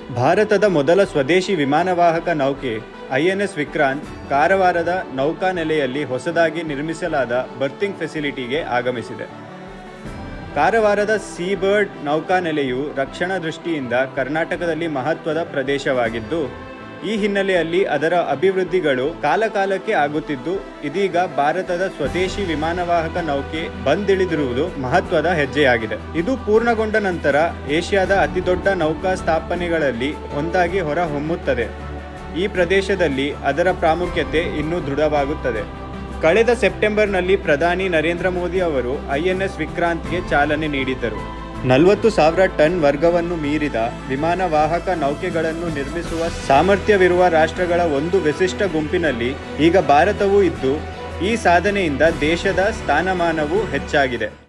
ಭಾರತದ ಮೊದಲ ಸ್ವದೇಶಿ ವಿಮಾನವಾಹಕ ನೌಕೆ ಐಎನ್ಎಸ್ ವಿಕ್ರಾಂತ್ ಕಾರವಾರದ ನೌಕಾನೆಲೆಯಲ್ಲಿ ಹೊಸದಾಗಿ ನಿರ್ಮಿಸಲಾದ ಬರ್ತಿಂಗ್ ಫೆಸಿಲಿಟಿಗೆ ಆಗಮಿಸಿದೆ ಕಾರವಾರದ ಸೀಬರ್ಡ್ ನೌಕಾನೆಲೆಯು ರಕ್ಷಣಾ ದೃಷ್ಟಿಯಿಂದ ಕರ್ನಾಟಕದಲ್ಲಿ ಮಹತ್ವದ ಪ್ರದೇಶವಾಗಿದ್ದು ಈ ಹಿನ್ನೆಲೆಯಲ್ಲಿ ಅದರ ಅಭಿವೃದ್ಧಿಗಳು ಕಾಲಕಾಲಕ್ಕೆ ಆಗುತ್ತಿದ್ದು ಇದೀಗ ಭಾರತದ ಸ್ವದೇಶಿ ವಿಮಾನವಾಹಕ ನೌಕೆ ಬಂದಿಳಿದಿರುವುದು ಮಹತ್ವದ ಹೆಜ್ಜೆಯಾಗಿದೆ ಇದು ಪೂರ್ಣಗೊಂಡ ನಂತರ ಏಷ್ಯಾದ ಅತಿದೊಡ್ಡ ನೌಕಾ ಸ್ಥಾಪನೆಗಳಲ್ಲಿ ಒಂದಾಗಿ ಹೊರಹೊಮ್ಮುತ್ತದೆ ಈ ಪ್ರದೇಶದಲ್ಲಿ ಅದರ ಪ್ರಾಮುಖ್ಯತೆ ಇನ್ನೂ ದೃಢವಾಗುತ್ತದೆ ಕಳೆದ ಸೆಪ್ಟೆಂಬರ್ನಲ್ಲಿ ಪ್ರಧಾನಿ ನರೇಂದ್ರ ಮೋದಿ ಅವರು ಐಎನ್ಎಸ್ ವಿಕ್ರಾಂತ್ಗೆ ಚಾಲನೆ ನೀಡಿದ್ದರು ನಲವತ್ತು ಸಾವಿರ ಟನ್ ವರ್ಗವನ್ನು ಮೀರಿದ ವಿಮಾನ ವಾಹಕ ನೌಕೆಗಳನ್ನು ನಿರ್ಮಿಸುವ ಸಾಮರ್ಥ್ಯವಿರುವ ರಾಷ್ಟ್ರಗಳ ಒಂದು ವಿಶಿಷ್ಟ ಗುಂಪಿನಲ್ಲಿ ಈಗ ಭಾರತವೂ ಇದ್ದು ಈ ಸಾಧನೆಯಿಂದ ದೇಶದ ಸ್ಥಾನಮಾನವೂ ಹೆಚ್ಚಾಗಿದೆ